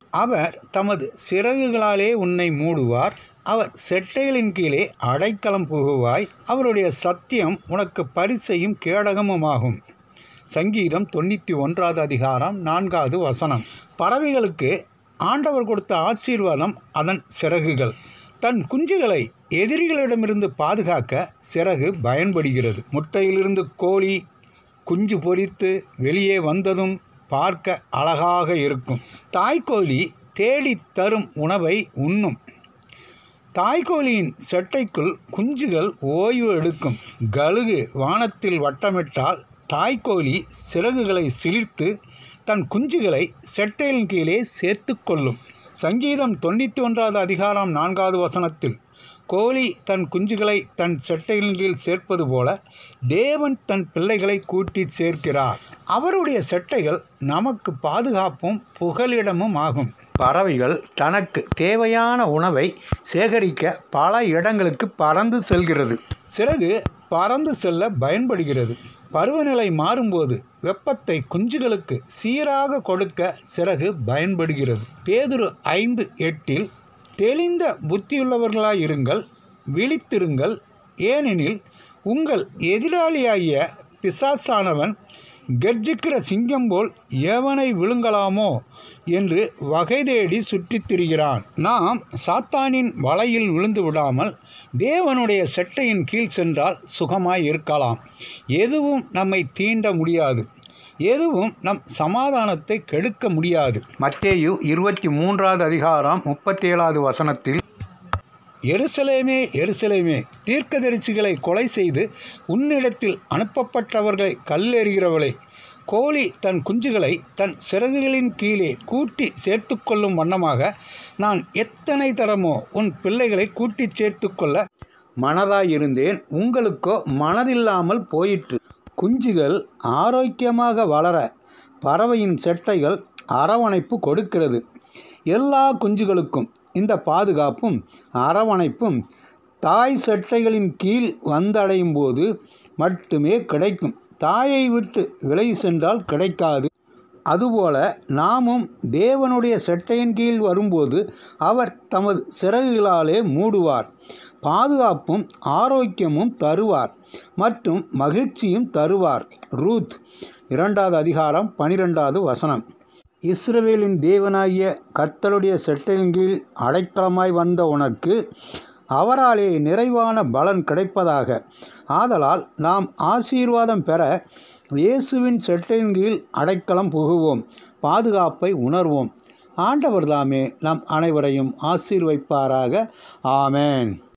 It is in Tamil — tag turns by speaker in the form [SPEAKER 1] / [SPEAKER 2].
[SPEAKER 1] அவர் தமது சிறகுகளாலே உன்னை மூடுவார் அவர் செட்டைகளின் கீழே அடைக்கலம் புகுவாய் அவருடைய சத்தியம் உனக்கு பரிசையும் கேடகமுமாகும் சங்கீதம் தொண்ணூற்றி ஒன்றாவது அதிகாரம் நான்காவது வசனம் பறவைகளுக்கு ஆண்டவர் கொடுத்த ஆசீர்வாதம் அதன் சிறகுகள் தன் குஞ்சுகளை எதிரிகளிடமிருந்து பாதுகாக்க சிறகு பயன்படுகிறது முட்டையிலிருந்து கோழி குஞ்சு பொரித்து வெளியே வந்ததும் பார்க்க அழகாக இருக்கும் தாய்க்கோழி தேடி தரும் உணவை உண்ணும் தாய்க்கோழியின் செட்டைக்குள் குஞ்சுகள் ஓய்வு எடுக்கும் கழுகு வானத்தில் வட்டமிட்டால் தாய்க்கோழி சிறகுகளை சிலிர்த்து தன் குஞ்சுகளை செட்டையின் கீழே சேர்த்து கொள்ளும் சங்கீதம் தொண்ணூற்றி ஒன்றாவது அதிகாரம் நான்காவது வசனத்தில் கோழி தன் குஞ்சுகளை தன் செட்டையின் கீழ் சேர்ப்பது போல தேவன் தன் பிள்ளைகளை கூட்டி சேர்க்கிறார் அவருடைய செட்டைகள் நமக்கு பாதுகாப்பும் புகலிடமும் ஆகும் பறவைகள் தனக்கு தேவையான உணவை சேகரிக்க பல இடங்களுக்கு பறந்து செல்கிறது சிறகு பறந்து செல்ல பயன்படுகிறது பருவநிலை மாறும்போது வெப்பத்தை குஞ்சுகளுக்கு சீராக கொடுக்க சிறகு பயன்படுகிறது பேதுரு ஐந்து எட்டில் தெளிந்த புத்தியுள்ளவர்களாயிருங்கள் விழித்திருங்கள் ஏனெனில் உங்கள் எதிராளியாகிய பிசாசானவன் கர்ஜிக்கிற சிங்கம் போல் எவனை விழுங்கலாமோ என்று வகை தேடி சுற்றித் திரிகிறான் நாம் சாத்தானின் வலையில் விழுந்து விடாமல் தேவனுடைய செட்டையின் கீழ் சென்றால் சுகமாய் இருக்கலாம் எதுவும் நம்மை தீண்ட முடியாது எதுவும் நம் சமாதானத்தை கெடுக்க முடியாது மத்தேயு இருபத்தி மூன்றாவது அதிகாரம் முப்பத்தி ஏழாவது வசனத்தில் எருசலேமே எருசலேமே தீர்க்கதரிசிகளை கொலை செய்து உன்னிடத்தில் அனுப்பப்பட்டவர்களை கல்லெறிகிறவளை கோழி தன் குஞ்சுகளை தன் சிறகுகளின் கீழே கூட்டி சேர்த்து கொள்ளும் வண்ணமாக நான் எத்தனை தரமோ உன் பிள்ளைகளை கூட்டி சேர்த்து கொள்ள மனதாயிருந்தேன் உங்களுக்கோ மனதில்லாமல் போயிற்று குஞ்சுகள் ஆரோக்கியமாக வளர பறவையின் செட்டைகள் அரவணைப்பு கொடுக்கிறது எல்லா குஞ்சுகளுக்கும் இந்த பாதுகாப்பும் அரவணைப்பும் தாய் செட்டைகளின் கீழ் வந்தடையும் போது மட்டுமே கிடைக்கும் தாயை விட்டு விலகி சென்றால் கிடைக்காது அதுபோல நாமும் தேவனுடைய செட்டையின் கீழ் வரும்போது அவர் தமது சிறகுகளாலே மூடுவார் பாதுகாப்பும் ஆரோக்கியமும் தருவார் மற்றும் மகிழ்ச்சியும் தருவார் ரூத் இரண்டாவது அதிகாரம் பனிரெண்டாவது வசனம் இஸ்ரவேலின் தேவனாகிய கர்த்தருடைய செட்டையின் கீழ் அடைக்கலமாய் வந்த உனக்கு அவராலே நிறைவான பலன் கிடைப்பதாக ஆதலால் நாம் ஆசீர்வாதம் பெற இயேசுவின் செட்டையின் கீழ் அடைக்கலம் புகுவோம் பாதுகாப்பை உணர்வோம் ஆண்டவர் தாமே நம் அனைவரையும் ஆசீர்வைப்பாராக ஆமேன்